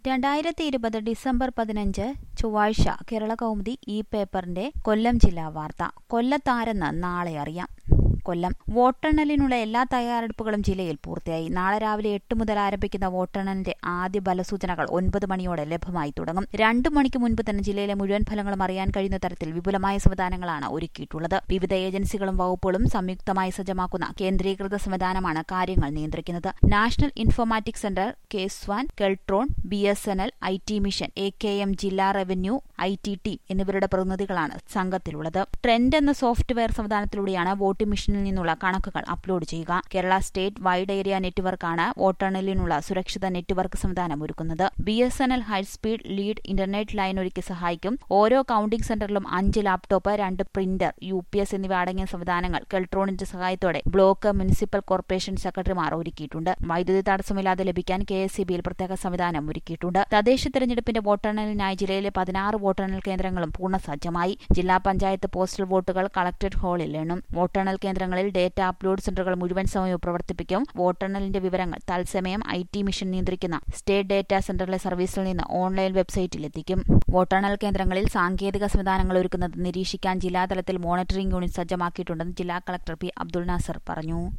രണ്ടായിരത്തി ഇരുപത് ഡിസംബർ പതിനഞ്ച് ചൊവ്വാഴ്ച കേരള കൗമുദി ഈ പേപ്പറിന്റെ കൊല്ലം ജില്ലാ വാർത്ത കൊല്ലത്താരെന്ന് നാളെ അറിയാം കൊല്ലം വോട്ടെണ്ണലിനുള്ള എല്ലാ തയ്യാറെടുപ്പുകളും ജില്ലയിൽ പൂർത്തിയായി നാളെ രാവിലെ എട്ട് മുതൽ ആരംഭിക്കുന്ന വോട്ടെണ്ണലിന്റെ ആദ്യ ഫലസൂചനകൾ ഒൻപത് മണിയോടെ ലഭ്യമായി തുടങ്ങും രണ്ടു മണിക്ക് മുൻപ് തന്നെ ജില്ലയിലെ മുഴുവൻ ഫലങ്ങളും അറിയാൻ കഴിയുന്ന തരത്തിൽ വിപുലമായ സംവിധാനങ്ങളാണ് ഒരുക്കിയിട്ടുള്ളത് വിവിധ ഏജൻസികളും വകുപ്പുകളും സംയുക്തമായി സജ്ജമാക്കുന്ന കേന്ദ്രീകൃത സംവിധാനമാണ് കാര്യങ്ങൾ നിയന്ത്രിക്കുന്നത് national informatic centre KSWAN Keltron B S N L I T mission A K M ജില്ലാ റവന്യൂ ഐ ടി ടീം എന്നിവരുടെ പ്രതിനിധികളാണ് സംഘത്തിലുള്ളത് ട്രെൻഡ് എന്ന സോഫ്റ്റ്വെയർ സംവിധാനത്തിലൂടെയാണ് വോട്ടിംഗ് മെഷീനിൽ നിന്നുള്ള കണക്കുകൾ അപ്ലോഡ് ചെയ്യുക കേരള സ്റ്റേറ്റ് വൈഡ് ഏരിയ നെറ്റ്വർക്കാണ് വോട്ടെണ്ണലിനുള്ള സുരക്ഷിത നെറ്റ്വർക്ക് സംവിധാനം ഒരുക്കുന്നത് B S N L high speed lead internet line ഒരുക്കി സഹായിക്കും ഓരോ കൌണ്ടിംഗ് സെന്ററിലും അഞ്ച് ലാപ്ടോപ്പ് രണ്ട് പ്രിന്റർ യു പി എസ് എന്നിവ അടങ്ങിയ സംവിധാനങ്ങൾ കെൽട്രോണിന്റെ സഹായത്തോടെ ബ്ലോക്ക് മുനിസിപ്പൽ കോർപ്പറേഷൻ സെക്രട്ടറിമാർ ഒരുക്കിയിട്ടുണ്ട് വൈദ്യുതി തടസ്സമില്ലാതെ ലഭിക്കാൻ കെ എസ് സി ബിയിൽ പ്രത്യേക സംവിധാനം ഒരുക്കിയിട്ടുണ്ട് തദ്ദേശ തെരഞ്ഞെടുപ്പിന്റെ വോട്ടെണ്ണലിനായി ജില്ലയിലെ പതിനാറ് വോട്ടെണ്ണൽ കേന്ദ്രങ്ങളും പൂർണ്ണസജ്ജമായി ജില്ലാ പഞ്ചായത്ത് പോസ്റ്റൽ വോട്ടുകൾ കളക്ടറേറ്റ് ഹാളിൽ എണ്ണും വോട്ടെണ്ണൽ കേന്ദ്രങ്ങളിൽ ഡേറ്റ അപ്ലോഡ് സെന്ററുകൾ മുഴുവൻ സമയവും പ്രവർത്തിപ്പിക്കും വോട്ടെണ്ണലിന്റെ വിവരങ്ങൾ തത്സമയം ഐ ടി മിഷൻ നിയന്ത്രിക്കുന്ന സ്റ്റേറ്റ് ഡേറ്റാ സെന്ററിലെ സർവീസിൽ നിന്ന് ഓൺലൈൻ വെബ്സൈറ്റിൽ എത്തിക്കും വോട്ടെണ്ണൽ കേന്ദ്രങ്ങളിൽ സാങ്കേതിക സംവിധാനങ്ങൾ ഒരുക്കുന്നത് നിരീക്ഷിക്കാൻ ജില്ലാതലത്തിൽ മോണിറ്ററിംഗ് യൂണിറ്റ് സജ്ജമാക്കിയിട്ടുണ്ടെന്ന് ജില്ലാ കളക്ടർ പി അബ്ദുൾ നാസർ പറഞ്ഞു